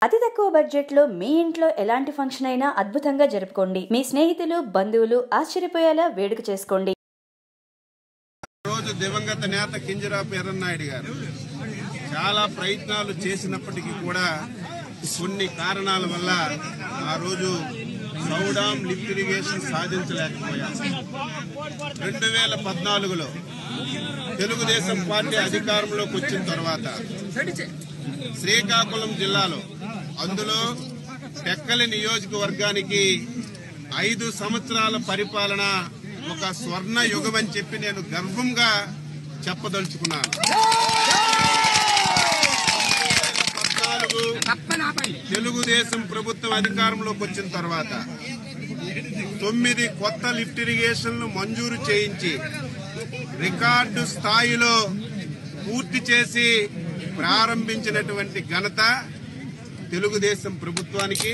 అతి తక్కువ బడ్జెట్ లో మీ ఇంట్లో ఎలాంటి ఫంక్షన్ అయినా అద్భుతంగా జరుపుకోండి మీ స్నేహితులు బంధువులు ఆశ్చర్యపోయేలా వేడుక చేసుకోండి రోజు దివంగత నేత కింజరాపు ఎర్రన్నాయుడు గారు చాలా ప్రయత్నాలు చేసినప్పటికీ కూడా కొన్ని కారణాల వల్ల ఆ రోజు సౌడాం లిఫ్ట్ ఇరిగేషన్ సాధించలేకపోయాం రెండు వేల పద్నాలుగులో తెలుగుదేశం పార్టీ అధికారంలోకి వచ్చిన తర్వాత శ్రీకాకుళం జిల్లాలో అందులో టెక్కలి నియోజకవర్గానికి ఐదు సంవత్సరాల పరిపాలన ఒక స్వర్ణ యుగం అని చెప్పి నేను గర్వంగా చెప్పదలుచుకున్నాను పద్నాలుగు తెలుగుదేశం ప్రభుత్వం అధికారంలోకి వచ్చిన తర్వాత తొమ్మిది కొత్త లిఫ్ట్ ఇరిగేషన్లు మంజూరు చేయించి రికార్డు స్థాయిలో పూర్తి చేసి ప్రారంభించినటువంటి ఘనత తెలుగుదేశం ప్రభుత్వానికి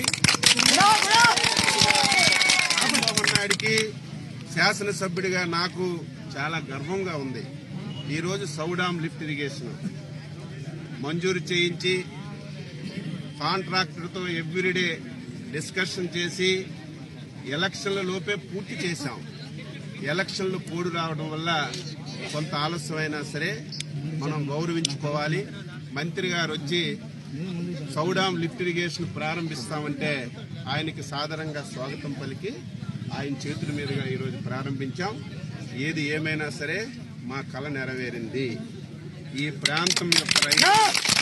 రామ్మోహన్ నాయుడికి శాసనసభ్యుడిగా నాకు చాలా గర్వంగా ఉంది ఈరోజు సౌడాం లిఫ్ట్ ఇరిగేషన్ మంజూరు చేయించి కాంట్రాక్టర్తో ఎవ్రీడే డిస్కషన్ చేసి ఎలక్షన్ల లోపే పూర్తి చేశాం ఎలక్షన్లు పోడు రావడం వల్ల కొంత ఆలస్యమైనా సరే మనం గౌరవించుకోవాలి మంత్రి గారు వచ్చి సౌడాం లిఫ్ట్ ఇరిగేషన్ ప్రారంభిస్తామంటే ఆయనకి సాదరంగా స్వాగతం పలికి ఆయన చేతుల మీదుగా ఈరోజు ప్రారంభించాం ఏది ఏమైనా సరే మా కళ నెరవేరింది ఈ ప్రాంతం యొక్క రైతు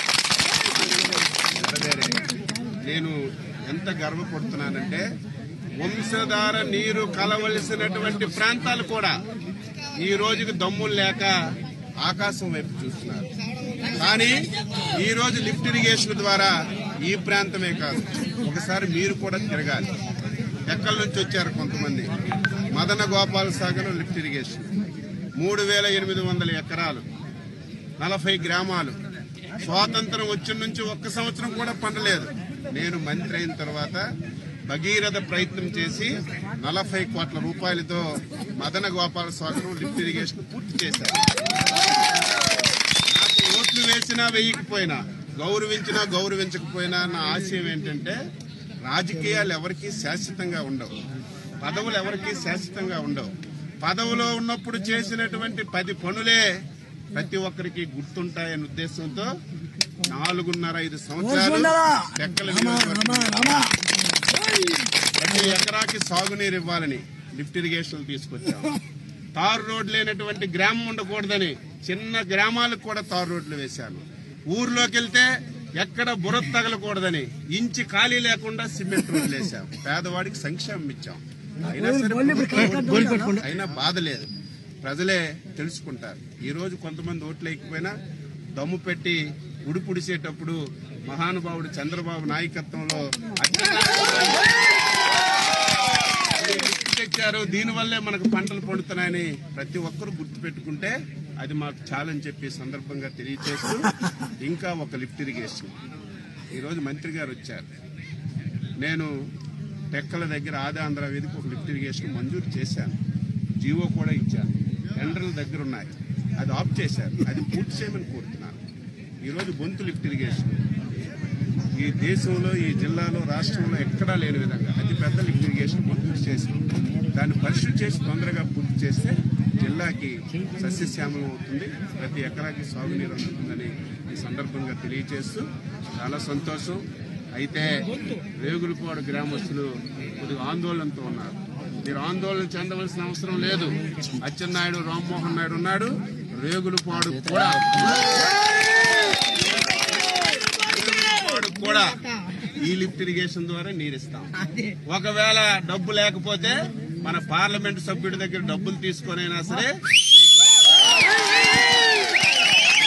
నెరవేరే నేను ఎంత గర్వపడుతున్నానంటే వంశధార నీరు కలవలసినటువంటి ప్రాంతాలు కూడా ఈ రోజుకి దమ్ములు లేక ఆకాశం వైపు చూస్తున్నారు కానీ ఈ రోజు లిఫ్ట్ ఇరిగేషన్ ద్వారా ఈ ప్రాంతమే కాదు ఒకసారి మీరు కూడా తిరగాలి ఎక్కడి నుంచి వచ్చారు కొంతమంది మదన గోపాల సాగర్ లిఫ్ట్ ఇరిగేషన్ మూడు వేల ఎనిమిది వందల ఎకరాలు నలభై గ్రామాలు స్వాతంత్రం వచ్చిన నుంచి ఒక్క సంవత్సరం కూడా పండలేదు నేను మంత్రి అయిన తర్వాత భగీరథ ప్రయత్నం చేసి నలభై కోట్ల రూపాయలతో మదన గోపాల స్వాగరం లిఫ్ట్ ఇరిగేషన్ పూర్తి చేశారు నాకు ఓట్లు వేసినా వేయకపోయినా గౌరవించినా గౌరవించకపోయినా నా ఆశయం ఏంటంటే రాజకీయాలు ఎవరికీ శాశ్వతంగా ఉండవు పదవులు ఎవరికీ శాశ్వతంగా ఉండవు పదవిలో ఉన్నప్పుడు చేసినటువంటి పది పనులే ప్రతి ఒక్కరికి గుర్తుంటాయనే ఉద్దేశంతో నాలుగున్నర ఐదు సంవత్సరాలు లెక్కల నియోజకవర్గం ప్రతి ఎకరాకి సాగునీరు ఇవ్వాలని లిఫ్ట్ ఇరిగేషన్ తీసుకొచ్చాం తారు రోడ్ లేనటువంటి గ్రామం ఉండకూడదని చిన్న గ్రామాలకు కూడా తారు రోడ్లు వేశాను ఊర్లోకి వెళ్తే ఎక్కడ బురద తగలకూడదని ఇంచి ఖాళీ లేకుండా సిమెంట్ రోడ్లు వేశాం పేదవాడికి సంక్షేమం ఇచ్చాం అయినా సరే ప్రభుత్వం అయినా బాధ లేదు ప్రజలే తెలుసుకుంటారు ఈ రోజు కొంతమంది ఓట్లు వేయకపోయినా దమ్ము పెట్టి ఉడిపుడిసేటప్పుడు మహానుభావుడు చంద్రబాబు నాయకత్వంలో లిఫ్ట్ తెచ్చారు దీనివల్లే మనకు పంటలు పండుతున్నాయని ప్రతి ఒక్కరూ గుర్తు పెట్టుకుంటే అది మాకు చాలని చెప్పి సందర్భంగా తెలియజేస్తూ ఇంకా ఒక లిఫ్ట్ ఇరిగేషన్ ఈరోజు మంత్రి గారు వచ్చారు నేను టెక్కల దగ్గర ఆదాంధ్ర వేదిక ఒక లిఫ్ట్ ఇరిగేషన్ మంజూరు చేశాను జీవో కూడా ఇచ్చాను టెండర్ల దగ్గర ఉన్నాయి అది ఆఫ్ చేశారు అది పూర్తి చేయమని కోరుతున్నాను ఈరోజు బొంతు లిఫ్ట్ ఇరిగేషన్ ఈ దేశంలో ఈ జిల్లాలో రాష్ట్రంలో ఎక్కడా లేని విధంగా అతి పెద్ద లిఫ్ట్ ఇరిగేషన్ మంజూరు చేసి దాన్ని పరిశుద్ధి చేసి తొందరగా పూర్తి చేస్తే జిల్లాకి సస్యశ్యామలం అవుతుంది ప్రతి ఎకరాకి సాగునీరు అందుతుందని ఈ సందర్భంగా తెలియజేస్తూ చాలా సంతోషం అయితే రేగులపాడు గ్రామస్తులు కొద్దిగా ఆందోళనతో ఉన్నారు మీరు ఆందోళన చెందవలసిన అవసరం లేదు అచ్చెన్నాయుడు రామ్మోహన్ నాయుడు ఉన్నాడు రేగులపాడు కూడా రేగులపాడు కూడా ఈ లిఫ్ట్ ఇరిగేషన్ ద్వారా నీరిస్తాం ఒకవేళ డబ్బు లేకపోతే మన పార్లమెంట్ సభ్యుడి దగ్గర డబ్బులు తీసుకొనైనా సరే మీకు